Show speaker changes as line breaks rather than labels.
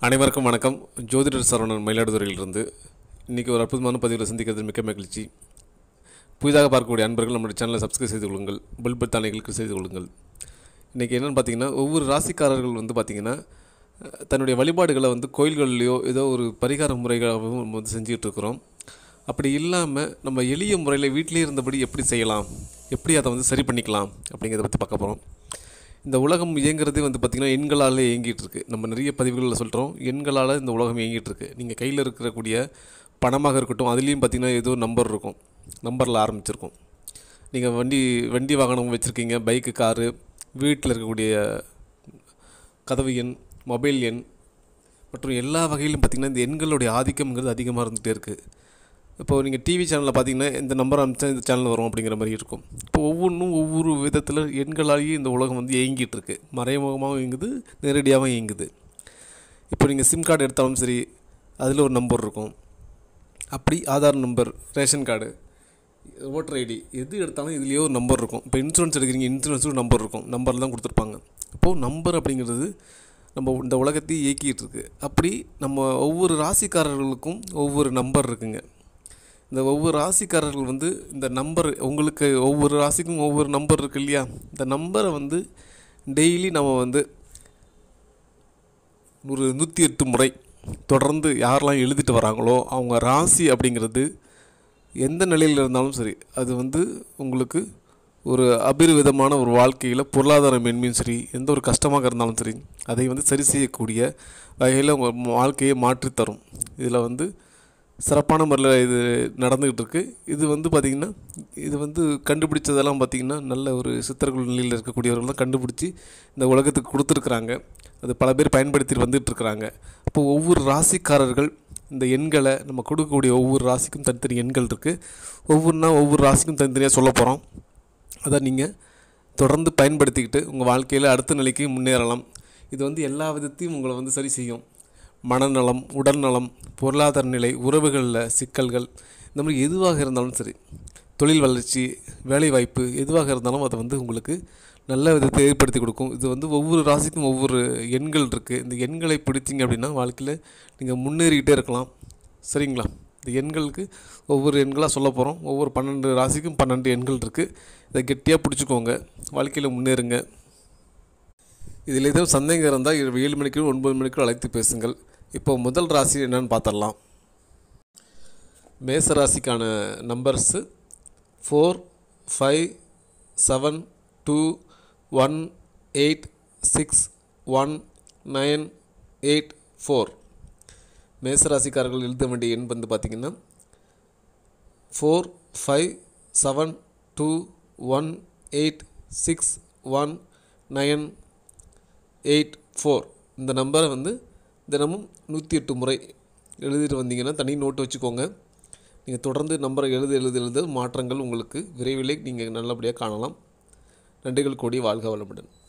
அனைவருக்கும் வணக்கம் ஜோதிடர் சரவணன் மயிலாடுதுறையிலிருந்து இன்றைக்கி ஒரு அற்புதமான பதிவில் சந்திக்கிறது மிக்க மகிழ்ச்சி புதிதாக பார்க்கக்கூடிய அன்பர்கள் நம்மளுடைய சேனலை சப்ஸ்கிரைப் செய்து கொள்ளுங்கள் பெல் பத்தானைகளுக்கு செய்து கொள்ளுங்கள் இன்றைக்கி என்னென்னு பார்த்தீங்கன்னா ஒவ்வொரு ராசிக்காரர்கள் வந்து பார்த்திங்கன்னா அஹ், தன்னுடைய வழிபாடுகளை வந்து கோயில்கள்லையோ ஏதோ ஒரு பரிகார முறைகளாகவும் நம்ம வந்து செஞ்சுக்கிட்டு இருக்கிறோம் அப்படி இல்லாமல் நம்ம எளிய முறையில் வீட்டிலே இருந்தபடி எப்படி செய்யலாம் எப்படி அதை வந்து சரி பண்ணிக்கலாம் அப்படிங்கிறத பற்றி பார்க்க போகிறோம் இந்த உலகம் இயங்குறதே வந்து பார்த்திங்கன்னா எண்களால் இயங்கிட்டு இருக்கு நம்ம நிறைய பதிவுகளில் சொல்கிறோம் எண்களால் இந்த உலகம் இயங்கிட்டு இருக்கு நீங்கள் கையில் இருக்கக்கூடிய பணமாக இருக்கட்டும் அதுலேயும் பார்த்திங்கன்னா ஏதோ நம்பர் இருக்கும் நம்பரில் ஆரம்பிச்சிருக்கும் நீங்கள் வண்டி வண்டி வாகனம் வச்சுருக்கீங்க பைக்கு காரு வீட்டில் இருக்கக்கூடிய கதவு எண் மொபைல் எண் மற்றும் எல்லா வகையிலும் பார்த்திங்கன்னா இந்த எண்களுடைய ஆதிக்கம்ங்கிறது அதிகமாக இருந்துகிட்டே இருக்குது இப்போ நீங்கள் டிவி சேனலில் பார்த்தீங்கன்னா இந்த நம்பர் அனுப்பிச்சா இந்த சேனல் வரும் அப்படிங்கிற மாதிரி இருக்கும் இப்போ ஒவ்வொன்றும் ஒவ்வொரு விதத்தில் எண்களாலேயே இந்த உலகம் வந்து இயங்கிட்டு இருக்கு மறைமுகமாகவும் இயங்குது நேரடியாகவும் இயங்குது இப்போ நீங்கள் சிம் கார்டு எடுத்தாலும் சரி அதில் ஒரு நம்பர் இருக்கும் அப்படி Aadhaar number ration card voter ID எது எடுத்தாலும் இதுலேயே ஒரு நம்பர் இருக்கும் இப்போ இன்சூரன்ஸ் எடுக்கிறீங்க இன்சூரன்ஸும் நம்பர் இருக்கும் நம்பர் தான் கொடுத்துருப்பாங்க இப்போது நம்பர் அப்படிங்கிறது நம்ம இந்த உலகத்தையே இயக்கிட்டு இருக்கு அப்படி நம்ம ஒவ்வொரு ராசிக்காரர்களுக்கும் ஒவ்வொரு நம்பர் இருக்குங்க இந்த ஒவ்வொரு ராசிக்காரர்கள் வந்து இந்த நம்பர் உங்களுக்கு ஒவ்வொரு ராசிக்கும் ஒவ்வொரு நம்பர் இருக்கு இல்லையா இந்த நம்பரை வந்து டெய்லி நம்ம வந்து ஒரு நூற்றி எட்டு முறை தொடர்ந்து யாரெல்லாம் எழுதிட்டு வராங்களோ அவங்க ராசி அப்படிங்கிறது எந்த நிலையில் இருந்தாலும் சரி அது வந்து உங்களுக்கு ஒரு அபிர்விதமான ஒரு வாழ்க்கையில் பொருளாதார மேன்மையும் சரி எந்த ஒரு கஷ்டமாக இருந்தாலும் சரி அதை வந்து சரி செய்யக்கூடிய வகையில் உங்கள் வாழ்க்கையை மாற்றித் தரும் இதில் வந்து சிறப்பான முறையில் இது நடந்துக்கிட்டு இருக்கு இது வந்து பார்த்திங்கன்னா இது வந்து கண்டுபிடிச்சதெல்லாம் பார்த்திங்கன்னா நல்ல ஒரு சித்தர்கள் நிலையில் இருக்கக்கூடியவர்கள் தான் கண்டுபிடிச்சி இந்த உலகத்துக்கு கொடுத்துருக்குறாங்க அது பல பேர் பயன்படுத்திட்டு வந்துட்டு இருக்கிறாங்க அப்போ ஒவ்வொரு ராசிக்காரர்கள் இந்த எண்களை நம்ம கொடுக்கக்கூடிய ஒவ்வொரு ராசிக்கும் தனித்தனி எண்கள் இருக்குது ஒவ்வொன்றா ஒவ்வொரு ராசிக்கும் தனித்தனியாக சொல்ல போகிறோம் அதை நீங்கள் தொடர்ந்து பயன்படுத்திக்கிட்டு உங்கள் வாழ்க்கையில் அடுத்த நிலைக்கு முன்னேறலாம் இது வந்து எல்லா விதத்தையும் உங்களை வந்து சரி செய்யும் மனநலம் உடல்நலம் பொருளாதார நிலை உறவுகளில் சிக்கல்கள் இந்த மாதிரி எதுவாக இருந்தாலும் சரி தொழில் வளர்ச்சி வேலைவாய்ப்பு எதுவாக இருந்தாலும் அதை வந்து உங்களுக்கு நல்ல விதத்தை ஏற்படுத்தி கொடுக்கும் இது வந்து ஒவ்வொரு ராசிக்கும் ஒவ்வொரு எண்கள் இருக்குது இந்த எண்களை பிடிச்சிங்க அப்படின்னா வாழ்க்கையில் நீங்கள் முன்னேறிக்கிட்டே இருக்கலாம் சரிங்களா இந்த எண்களுக்கு ஒவ்வொரு எண்களாக சொல்ல போகிறோம் ஒவ்வொரு பன்னெண்டு ராசிக்கும் பன்னெண்டு எண்கள் இருக்குது இதை கெட்டியாக பிடிச்சிக்கோங்க வாழ்க்கையில் முன்னேறுங்க இதில் எதுவும் சந்தேகம் இருந்தால் இரவு ஏழு மணிக்கு ஒன்பது மணிக்கு அழைத்து பேசுங்கள் இப்போ முதல் ராசி என்னன்னு பார்த்துடலாம் மேச ராசிக்கான numbers four five seven two one eight six one nine eight four மேசராசிக்காரர்கள் எழுத வேண்டிய எண் வந்து பார்த்திங்கன்னா four five seven two one eight six one nine eight four இந்த நம்பரை வந்து தினமும் நூற்றி எட்டு முறை எழுதிட்டு வந்தீங்கன்னா தனி நோட்டு வச்சுக்கோங்க நீங்கள் தொடர்ந்து நம்பரை எழுத எழுத எழுத மாற்றங்கள் உங்களுக்கு விரைவிலே நீங்கள் நல்லபடியாக காணலாம் நன்றிகள் கூடி வாழ்க வளமுடன்